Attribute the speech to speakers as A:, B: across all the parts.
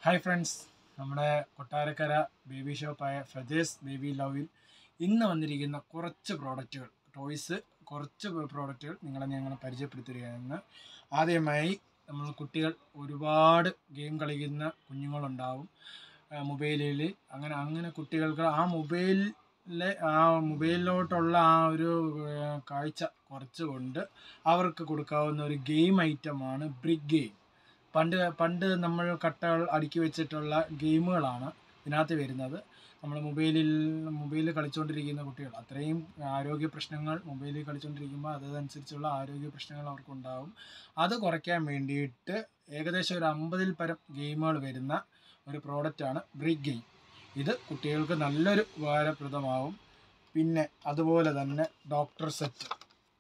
A: hi friends നമ്മുടെ Kottarakkara baby ഷോപ്പായ feathers baby ലവിൽ ഇന്ന് വന്നിരിക്കുന്ന കുറച്ച് പ്രോഡക്റ്റുകൾ ടോയ്സ് കുറച്ച് പ്രോഡക്റ്റുകൾ നിങ്ങളെ ഞങ്ങൾ പരിചയപ്പെടുത്തുകയാണ് ആദ്യമായി നമ്മൾ കുട്ടികൾ ഒരുപാട് ഗെയിം കളിക്കുന്ന കുഞ്ഞുങ്ങളുണ്ടാവും മൊബൈലിൽ അങ്ങനെ അങ്ങനെ കുട്ടികൾക്ക് ആ മൊബൈലിലെ ആ മൊബൈലിലോട്ടുള്ള ആ ഒരു ആ, കാഴ്ച കുറച്ചുകൊണ്ട് അവർക്ക് കൊടുക്കാവുന്ന ഒരു ഗെയിം ഐറ്റമാണ് ബ്രിക്ക് ഗെയിം പണ്ട് പണ്ട് നമ്മൾ കട്ടകൾ അടുക്കി വെച്ചിട്ടുള്ള ഗെയിമുകളാണ് ഇതിനകത്ത് വരുന്നത് നമ്മൾ മൊബൈലിൽ മൊബൈലിൽ കളിച്ചുകൊണ്ടിരിക്കുന്ന കുട്ടികൾ അത്രയും ആരോഗ്യ പ്രശ്നങ്ങൾ മൊബൈലിൽ കളിച്ചുകൊണ്ടിരിക്കുമ്പോൾ അതനുസരിച്ചുള്ള ആരോഗ്യ പ്രശ്നങ്ങൾ അവർക്കുണ്ടാവും അത് കുറയ്ക്കാൻ വേണ്ടിയിട്ട് ഏകദേശം ഒരു അമ്പതിൽ പരം ഗെയിമുകൾ വരുന്ന ഒരു പ്രോഡക്റ്റാണ് ബ്രിക്ക് ഗെയിം ഇത് കുട്ടികൾക്ക് നല്ലൊരു ഉപകാരപ്രദമാവും പിന്നെ അതുപോലെ തന്നെ ഡോക്ടർ സെറ്റ്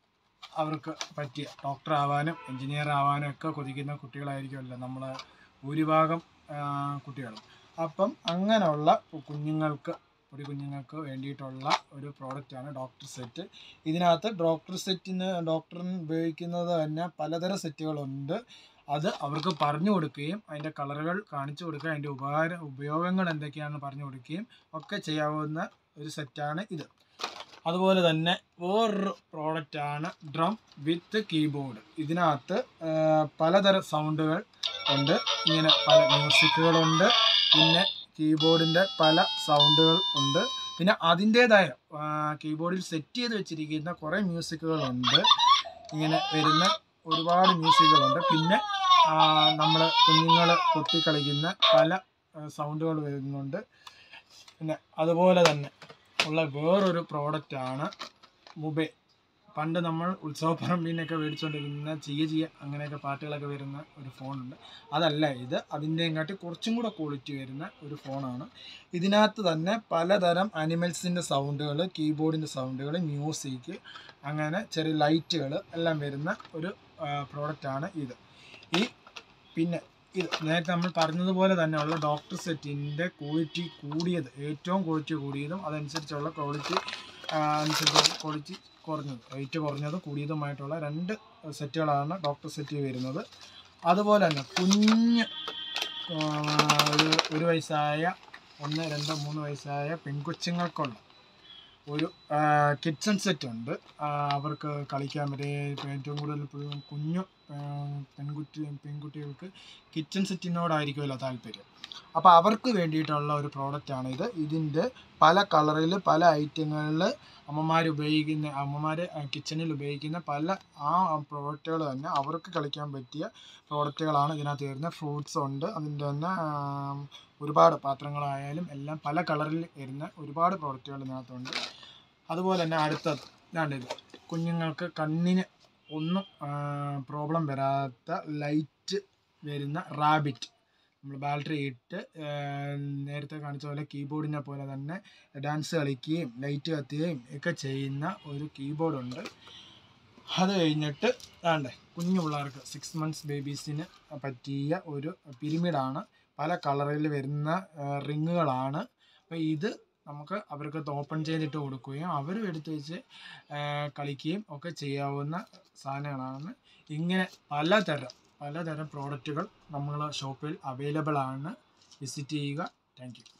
A: അവർക്ക് പറ്റിയ ഡോക്ടർ ആവാനും എഞ്ചിനീയർ ആവാനും ഒക്കെ കൊതിക്കുന്ന കുട്ടികളായിരിക്കുമല്ലോ നമ്മൾ ഭൂരിഭാഗം ആ, കുട്ടികളും അപ്പം അങ്ങനെയുള്ള കുഞ്ഞുങ്ങൾക്ക് പൊടി കുഞ്ഞുങ്ങൾക്ക് വേണ്ടിയിട്ടുള്ള ഒരു പ്രോഡക്റ്റാണ് ഡോക്ടർ സെറ്റ് ഇതിനകത്ത് ഡോക്ടർ സെറ്റിന് ഡോക്ടറിന് ഉപയോഗിക്കുന്നത് തന്നെ പലതരം സെറ്റുകളുണ്ട് അത് അവർക്ക് പറഞ്ഞു കൊടുക്കുകയും അതിൻ്റെ കളറുകൾ കാണിച്ചു കൊടുക്കുക അതിൻ്റെ ഉപകാര ഉപയോഗങ്ങൾ എന്തൊക്കെയാണെന്ന് പറഞ്ഞു കൊടുക്കുകയും ഒക്കെ ചെയ്യാവുന്ന ഒരു സെറ്റാണ് ഇത് അതുപോലെ തന്നെ വേറൊരു പ്രോഡക്റ്റാണ് ഡ്രം വിത്ത് കീബോർഡ് ഇതിനകത്ത് ആ, പലതരം സൗണ്ടുകൾ ഉണ്ട് ഇങ്ങനെ പല മ്യൂസിക്കുകളുണ്ട് പിന്നെ കീബോർഡിൻ്റെ പല സൗണ്ടുകൾ ഉണ്ട് പിന്നെ അതിൻ്റേതായ കീബോർഡിൽ സെറ്റ് ചെയ്ത് വെച്ചിരിക്കുന്ന കുറേ മ്യൂസിക്കുകളുണ്ട് ഇങ്ങനെ വരുന്ന ഒരുപാട് മ്യൂസിക്കുകളുണ്ട് പിന്നെ നമ്മൾ കുഞ്ഞുങ്ങൾ പൊട്ടിക്കളിക്കുന്ന പല സൗണ്ടുകൾ വരുന്നുണ്ട് പിന്നെ അതുപോലെ തന്നെ ഉള്ള വേറൊരു പ്രോഡക്റ്റാണ് മൊബൈൽ പണ്ട് നമ്മൾ ഉത്സവപ്പറമ്പിനൊക്കെ മേടിച്ചുകൊണ്ടിരുന്ന ചിയ ചിയ അങ്ങനെയൊക്കെ പാട്ടുകളൊക്കെ വരുന്ന ഒരു ഫോണുണ്ട് അതല്ല ഇത് അതിൻ്റെയും കാട്ടി കുറച്ചും കൂടെ ക്വാളിറ്റി വരുന്ന ഒരു ഫോണാണ് ഇതിനകത്ത് തന്നെ പലതരം അനിമൽസിൻ്റെ സൗണ്ടുകൾ കീബോർഡിൻ്റെ സൗണ്ടുകൾ മ്യൂസിക് അങ്ങനെ ചെറിയ ലൈറ്റുകൾ എല്ലാം വരുന്ന ഒരു പ്രോഡക്റ്റാണ് ഇത് ഈ പിന്നെ ഇത് നേരത്തെ നമ്മൾ പറഞ്ഞതുപോലെ തന്നെയുള്ള ഡോക്ടർ സെറ്റിൻ്റെ ക്വാളിറ്റി കൂടിയത് ഏറ്റവും ക്വാളിറ്റി കൂടിയതും അതനുസരിച്ചുള്ള ക്വാളിറ്റി അനുസരിച്ചുള്ള ക്വാളിറ്റി കുറഞ്ഞത് റേറ്റ് കുറഞ്ഞതും കൂടിയതുമായിട്ടുള്ള രണ്ട് സെറ്റുകളാണ് ഡോക്ടർ സെറ്റ് വരുന്നത് അതുപോലെ തന്നെ കുഞ്ഞ് ആ, ഒരു ഒരു വയസ്സായ ഒന്ന് രണ്ട് മൂന്ന് വയസ്സായ പെൺകൊച്ചുങ്ങൾക്കുള്ള ഒരു കിച്ചൺ സെറ്റ് ഉണ്ട് ആ, അവർക്ക് കളിക്കാൻ വരെ ഇപ്പോൾ ഏറ്റവും കൂടുതൽ ഇപ്പോൾ കുഞ്ഞു ആ, പെൺകുട്ടി പെൺകുട്ടികൾക്ക് കിച്ചൺ സെറ്റിനോടായിരിക്കുമല്ലോ താല്പര്യം അപ്പോൾ അവർക്ക് വേണ്ടിയിട്ടുള്ള ഒരു പ്രോഡക്റ്റാണ് ഇത് ഇതിൻ്റെ പല കളറിൽ പല ഐറ്റങ്ങളിൽ അമ്മമാർ ഉപയോഗിക്കുന്ന അമ്മമാർ കിച്ചണിൽ ഉപയോഗിക്കുന്ന പല ആ പ്രോഡക്റ്റുകൾ തന്നെ അവർക്ക് കളിക്കാൻ പറ്റിയ പ്രോഡക്റ്റുകളാണ് ഇതിനകത്ത് വരുന്നത് ഫ്രൂട്ട്സ് ഉണ്ട് അതിൻ്റെ തന്നെ ആ, ഒരുപാട് പാത്രങ്ങളായാലും എല്ലാം പല കളറിൽ വരുന്ന ഒരുപാട് പ്രോഡക്റ്റുകൾ ഇതിനകത്തുണ്ട് അതുപോലെ തന്നെ അടുത്തത് ഇതാണ്ട് ഇത് കുഞ്ഞുങ്ങൾക്ക് കണ്ണിന് ഒന്നും പ്രോബ്ലം വരാത്ത ലൈറ്റ് വരുന്ന റാബിറ്റ് നമ്മൾ ബാറ്ററി ഇട്ട് ആ, നേരത്തെ കാണിച്ച പോലെ കീബോർഡിനെ പോലെ തന്നെ ഡാൻസ് കളിക്കുകയും ലൈറ്റ് കത്തുകയും ഒക്കെ ചെയ്യുന്ന ഒരു കീബോർഡുണ്ട് അത് കഴിഞ്ഞിട്ട് വേണ്ടേ കുഞ്ഞു പിള്ളേർക്ക് സിക്സ് മന്ത്സ് ബേബീസിന് പറ്റിയ ഒരു പിരിമിഡാണ് പല കളറിൽ വരുന്ന റിങ്ങുകളാണ് അപ്പോൾ ഇത് നമുക്ക് അവർക്ക് ഓപ്പൺ ചെയ്തിട്ട് കൊടുക്കുകയും അവരും എടുത്ത് വെച്ച് ആ, കളിക്കുകയും ഒക്കെ ചെയ്യാവുന്ന സാധനങ്ങളാണ് ഇങ്ങനെ പലതരം പലതരം പ്രോഡക്റ്റുകൾ നമ്മളെ ഷോപ്പിൽ അവൈലബിൾ ആണ് വിസിറ്റ് ചെയ്യുക താങ്ക് യു